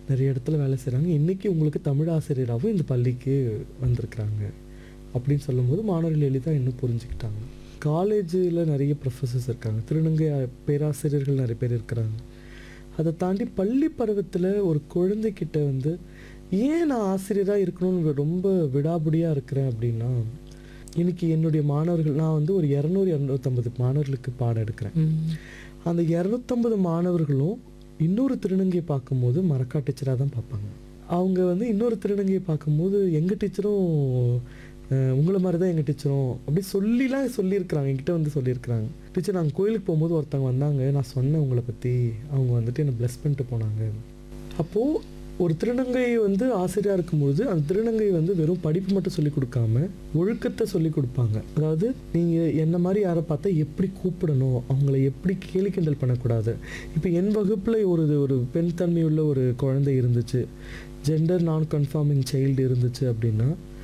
நிறைய இடத்துல வேலை செய்கிறாங்க இன்றைக்கி உங்களுக்கு தமிழ் ஆசிரியராகவும் இந்த பள்ளிக்கு வந்திருக்கிறாங்க அப்படின்னு சொல்லும்போது மாணவர்கள் எளிதாக இன்னும் புரிஞ்சுக்கிட்டாங்க காலேஜில் நிறைய ப்ரொஃபஸர்ஸ் இருக்காங்க திருநங்கை பேராசிரியர்கள் நிறைய பேர் இருக்கிறாங்க அதை தாண்டி பள்ளி பருவத்தில் ஒரு குழந்தைகிட்ட வந்து ஏன் நான் ஆசிரியராக இருக்கணும்னு ரொம்ப விடாபுடியாக இருக்கிறேன் அப்படின்னா இன்னைக்கு என்னுடைய மாணவர்கள் நான் வந்து ஒரு இரநூறு இரநூத்தம்பது மாணவர்களுக்கு பாடம் எடுக்கிறேன் அந்த இரநூத்தம்பது மாணவர்களும் இன்னொரு திருநங்கையை பார்க்கும்போது மரக்கா டீச்சராக தான் பார்ப்பாங்க அவங்க வந்து இன்னொரு திருநங்கையை பார்க்கும்போது எங்கள் டீச்சரும் அஹ், உங்களை மாதிரி தான் எங்கள் டீச்சரும் அப்படி சொல்லிலாம் சொல்லியிருக்கிறாங்க என்கிட்ட வந்து சொல்லியிருக்கிறாங்க டீச்சர் நாங்கள் கோயிலுக்கு போகும்போது ஒருத்தவங்க வந்தாங்க நான் சொன்னேன் உங்களை பற்றி அவங்க வந்துட்டு என்னை ப்ளஸ் பண்ணிட்டு போனாங்க அப்போது ஒரு திருநங்கை வந்து ஆசிரியராக இருக்கும்போது அந்த திருநங்கை வந்து வெறும் படிப்பு மட்டும் சொல்லி கொடுக்காம ஒழுக்கத்தை சொல்லி கொடுப்பாங்க அதாவது நீங்கள் என்ன மாதிரி யாரை பார்த்தா எப்படி கூப்பிடணும் அவங்கள எப்படி கேலி கிண்டல் பண்ணக்கூடாது இப்போ என் வகுப்பில் ஒரு ஒரு பெண் தன்மையுள்ள ஒரு குழந்தை இருந்துச்சு ஜெண்டர் நான் கன்ஃபார்மிங் சைல்டு இருந்துச்சு அப்படின்னா